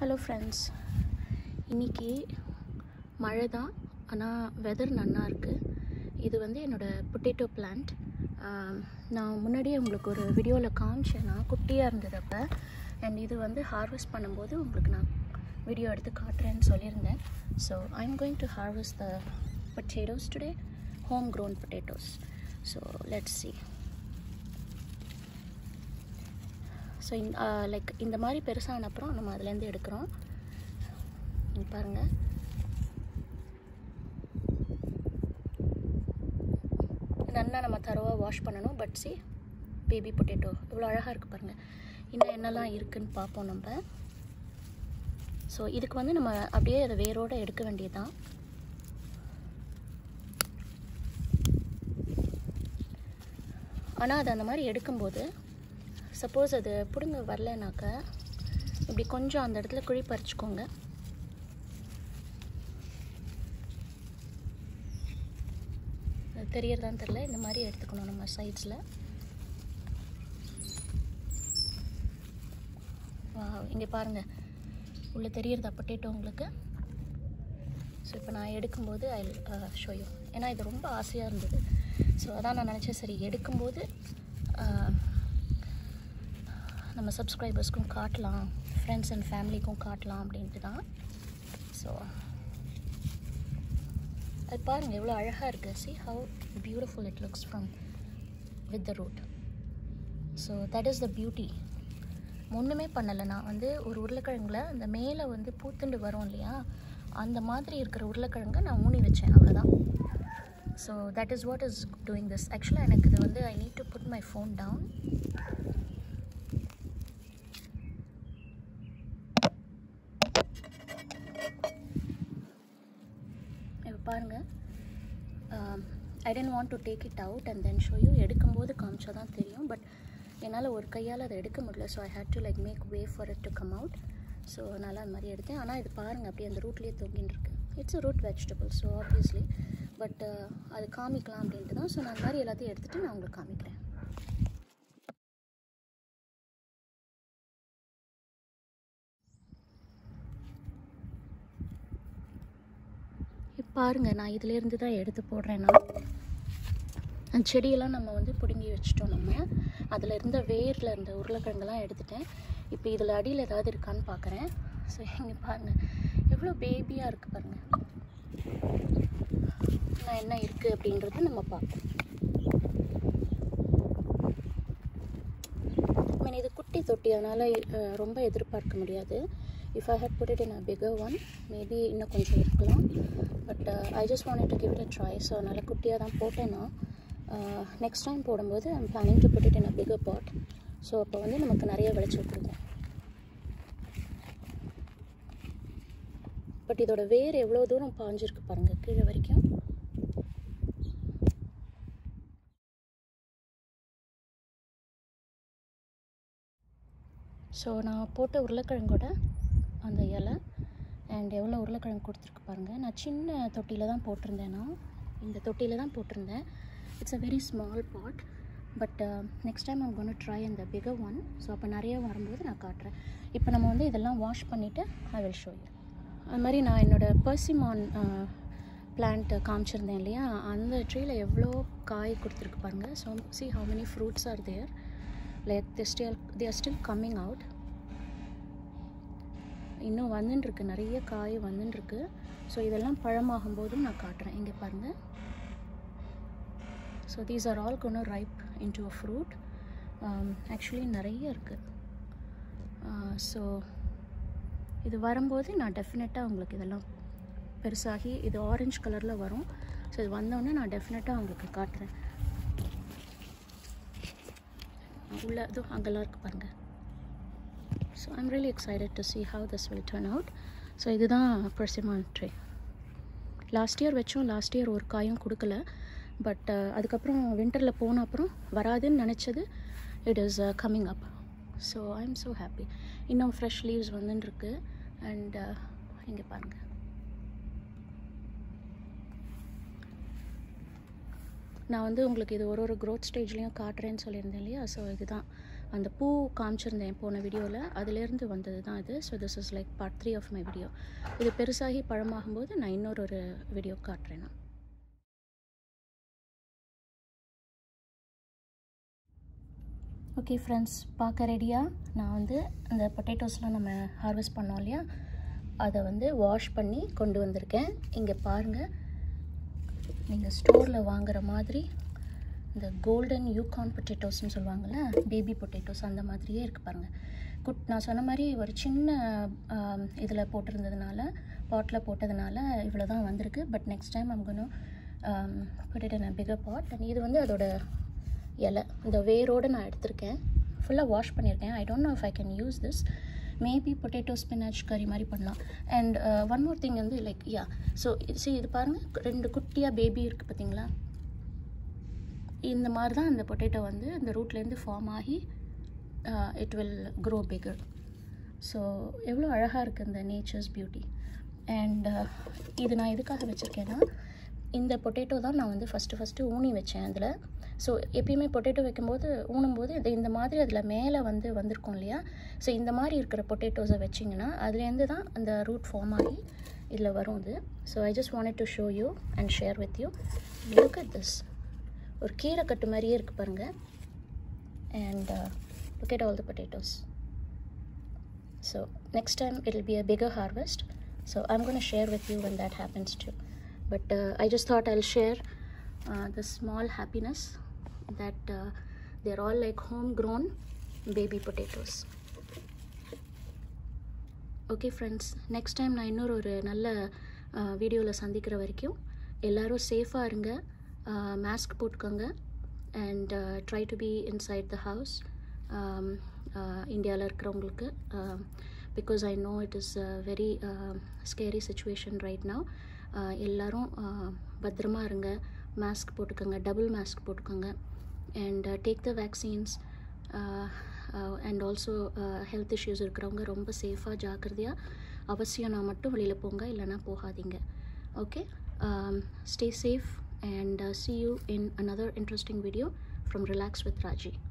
Hello friends இன்றைக்கி மழை தான் ஆனால் வெதர் நன்னா இருக்குது இது வந்து என்னோடய பொட்டேட்டோ பிளான்ட் நான் முன்னாடியே உங்களுக்கு ஒரு வீடியோவில் காமிச்சேன் நான் குட்டியாக இருந்தது அப்போ அண்ட் இது வந்து ஹார்வெஸ்ட் பண்ணும்போது உங்களுக்கு நான் வீடியோ எடுத்து காட்டுறேன்னு சொல்லியிருந்தேன் so I am going to harvest the potatoes today homegrown potatoes so let's see so இந் லைக் இந்த மாதிரி பெருசான அப்புறம் நம்ம அதுலேருந்து எடுக்கிறோம் இங்க பாருங்க நல்லா நம்ம தரவாக வாஷ் பண்ணணும் பட் சி பேபி பொட்டேட்டோ இவ்வளோ அழகாக இருக்குது பாருங்கள் இன்னும் என்னெல்லாம் இருக்குன்னு பார்ப்போம் நம்ம ஸோ இதுக்கு வந்து நம்ம அப்படியே அதை வேரோடு எடுக்க வேண்டியதுதான் ஆனால் அது அந்த மாதிரி எடுக்கும்போது சப்போஸ் அது பிடுங்க வரலனாக்க இப்படி கொஞ்சம் அந்த இடத்துல குழி பறிச்சுக்கோங்க அது தெரியறதான்னு தெரில இந்த மாதிரி எடுத்துக்கணும் நம்ம சைட்ஸில் வா இங்கே பாருங்கள் உள்ளே தெரியறதா பொட்டேட்டோ உங்களுக்கு ஸோ இப்போ நான் எடுக்கும்போது ஐ ஷோ யூ ஏன்னா இது ரொம்ப ஆசையாக இருந்தது ஸோ அதான் நான் நினச்சேன் சரி எடுக்கும்போது ஆஹ், நம்ம சப்ஸ்கிரைபர்ஸ்க்கும் காட்டலாம் ஃப்ரெண்ட்ஸ் அண்ட் ஃபேமிலிக்கும் காட்டலாம் அப்படின்ட்டு தான் ஸோ அது பாருங்கள் எவ்வளோ அழகாக இருக்குது see how beautiful it looks from with the root so that is the beauty ஒன்றுமே பண்ணலை நான் வந்து ஒரு உருளைக்கிழங்குல அந்த மேலே வந்து பூத்துண்டு வரும் இல்லையா அந்த மாதிரி இருக்கிற உருளைக்கிழங்கை நான் ஊனி வச்சேன் அவ்வளோதான் so that is what is doing this ஆக்சுவலாக எனக்கு இது வந்து I need to put my phone down இப்போ பாருங்கள் I tend want to take it out and then show you எடுக்கும்போது காமிச்சா தான் தெரியும் பட் என்னால் ஒரு கையால் அதை எடுக்க முடியல so I had to like make way for it to come out so அதனால் அந்த மாதிரி எடுத்தேன் ஆனால் இது பாருங்கள் அப்படியே அந்த ரூட்லேயே தொங்கின்னு இருக்கு it's a root vegetable so obviously but அது காமிக்கலாம் அப்படின்ட்டு தான் ஸோ நான் அந்த மாதிரி எல்லாத்தையும் எடுத்துகிட்டு நான் உங்களுக்கு காமிக்கிறேன் இப்ப பாருங்க நான் இதுலேருந்து தான் எடுத்து போடுறேன் நான் அந்த செடியெல்லாம் நம்ம வந்து பிடுங்கி வச்சிட்டோம் நம்ம அதில் இருந்த வேரில் இருந்த உருளைக்கிழங்கெல்லாம் எடுத்துட்டேன் இப்போ இதில் அடியில் ஏதாவது இருக்கான்னு பார்க்குறேன் ஸோ இங்கே பாருங்கள் எவ்வளோ பேபியாக இருக்குது பாருங்கள் நான் என்ன இருக்குது அப்படின்றத நம்ம பார்ப்போம் மீன் இது குட்டி தொட்டி அதனால் அஹ், ரொம்ப எதிர்பார்க்க முடியாது if I had put it in a bigger one maybe இன்னும் கொஞ்சம் இருக்கலாம் but I just want to give it a try so அதனால் குட்டியாக தான் போட்டேன் நான் நெக்ஸ்ட் டைம் போடும்போது I'm planning to put it in a bigger pot so அப்போ வந்து நமக்கு நிறைய விளைச்சல் கொடுக்கும் பட் இதோட வேர் எவ்வளோ தூரம் பாஞ்சிருக்கு பாருங்கள் கீழே வரைக்கும் ஸோ நான் போட்ட உருளைக்கிழங்கோட அந்த இலை அண்ட் எவ்வளோ உருளைக்கிழங்கு கொடுத்துருக்கு பாருங்கள் நான் சின்ன தொட்டியில் தான் போட்டிருந்தேன் நான் இந்த தொட்டியில் தான் போட்டிருந்தேன் it's a very small pot but next time I'm going to try அந்த பிகர் ஒன் ஸோ அப்போ நிறைய வரும்போது நான் காட்டுறேன் இப்போ நம்ம வந்து இதெல்லாம் வாஷ் பண்ணிவிட்டு ஐ வில் ஷோ யூ அது மாதிரி நான் என்னோடய பர்சிமான் பிளான்ட் காமிச்சிருந்தேன் இல்லையா அந்த ட்ரீயில் எவ்வளோ காய் கொடுத்துருக்கு பாருங்கள் so see how many fruits are there like they still they are still coming out இன்னும் வந்துட்டுருக்கு நிறைய காய் வந்துட்டுருக்கு ஸோ இதெல்லாம் பழமாகும் போதும் நான் காட்டுறேன் இங்கே பாருங்கள் so these are all gonna ripe into a fruit actually நிறைய இருக்குது ஸோ இது வரும்போது நான் டெஃபினட்டாக உங்களுக்கு இதெல்லாம் பெருசாகி இது ஆரஞ்சு கலரில் வரும் ஸோ இது வந்தோடனே நான் டெஃபினட்டாக உங்களுக்கு காட்டுறேன் உள்ள இதோ அங்கெல்லாம் இருக்குது பாருங்கள் so I'm really excited to see how this will turn out so இதுதான் பர்சிமான் ட்ரே லாஸ்ட் இயர் வச்சோம் லாஸ்ட் இயர் ஒரு காயும் கொடுக்கல பட் அதுக்கப்புறம் வின்டரில் போன அப்புறம் வராதுன்னு நினச்சது it is coming up so I am so happy இன்னும் ஃப்ரெஷ் லீவ்ஸ் வந்துட்டுருக்கு அண்ட் இங்கே பாருங்கள் நான் வந்து உங்களுக்கு இது ஒரு ஒரு க்ரோத் ஸ்டேஜ்லேயும் காட்டுறேன்னு சொல்லியிருந்தேன் இல்லையா ஸோ இதுதான் அந்த பூ காமிச்சிருந்தேன் போன வீடியோவில் அதுலேருந்து வந்தது தான் இது so this is like part three of my video இது பெருசாகி பழமாகும்போது நான் இன்னொரு ஒரு வீடியோ காட்டுறேன் நான் ஓகே ஃப்ரெண்ட்ஸ் பார்க்க ரெடியாக நான் வந்து அந்த பொட்டேட்டோஸ்லாம் நம்ம ஹார்வெஸ்ட் பண்ணோம் இல்லையா அதை வந்து வாஷ் பண்ணி கொண்டு வந்திருக்கேன் இங்கே பாருங்கள் நீங்கள் ஸ்டோரில் வாங்குற மாதிரி இந்த கோல்டன் யூகான் பொட்டேட்டோஸ்னு சொல்லுவாங்கள்ல பேபி பொட்டேட்டோஸ் அந்த மாதிரியே இருக்குது பாருங்கள் குட் நான் சொன்ன மாதிரி ஒரு சின்ன இதில் போட்டிருந்ததுனால பாட்டில் போட்டதுனால இவ்வளோ தான் வந்திருக்கு பட் நெக்ஸ்ட் டைம் அங்கனும் put in a bigger pot and இது வந்து அதோட இலை இந்த வேரோடு நான் எடுத்திருக்கேன் ஃபுல்லாக வாஷ் பண்ணியிருக்கேன் I don't know if I can use this maybe potato spinach கறி மாதிரி பண்ணலாம் அண்ட் ஒன் மோர் திங் வந்து லைக் யா ஸோ see இது பாருங்கள் ரெண்டு குட்டியாக பேபி இருக்குது பார்த்தீங்களா இந்த மாதிரி தான் அந்த பொட்டேட்டோ வந்து அந்த ரூட்லேருந்து ஃபார்ம் ஆகி it will grow bigger so எவ்வளோ அழகாக இருக்குது இந்த நேச்சர்ஸ் பியூட்டி அண்ட் இது நான் எதுக்காக வச்சுருக்கேன்னா இந்த பொட்டேட்டோ தான் நான் வந்து ஃபஸ்ட்டு ஃபஸ்ட்டு ஊனி வச்சேன் அதில் ஸோ எப்பயுமே பொட்டேட்டோ வைக்கும்போது ஊனும்போது இது இந்த மாதிரி அதில் மேலே வந்து வந்திருக்கும் இல்லையா ஸோ இந்த மாதிரி இருக்கிற பொட்டேட்டோஸை வச்சிங்கன்னா அதுலேருந்து தான் அந்த ரூட் ஃபார்ம் ஆகி இதில் வரும் இது so I just wanted to show you and share with you look at this ஒரு கீரை கட்டு மாதிரியே இருக்குது பாருங்கள் and look at all the potatoes so next time it will be a bigger harvest so I'm gonna share with you when that happens too but uh, i just thought i'll share uh, the small happiness that uh, they're all like homegrown baby potatoes okay friends next time நான் இன்னொரு ஒரு நல்ல வீடியோவில் சந்திக்கிற வரைக்கும் எல்லோரும் சேஃபாக இருங்க மாஸ்க் போட்டுக்கோங்க and try to be inside the house இந்தியாவில் இருக்கிறவங்களுக்கு because I know it is very scary situation right now எல்லோரும் பத்திரமா இருங்க மாஸ்க் போட்டுக்கோங்க டபுள் மாஸ்க் போட்டுக்கோங்க and take the vaccines and also health issues இருக்கிறவங்க ரொம்ப சேஃபாக ஜாக்கிரதையாக அவசியம் நான் மட்டும் வெளியில் போங்க இல்லைனா போகாதீங்க okay stay safe and uh, see you in another interesting video from Relax with Raji.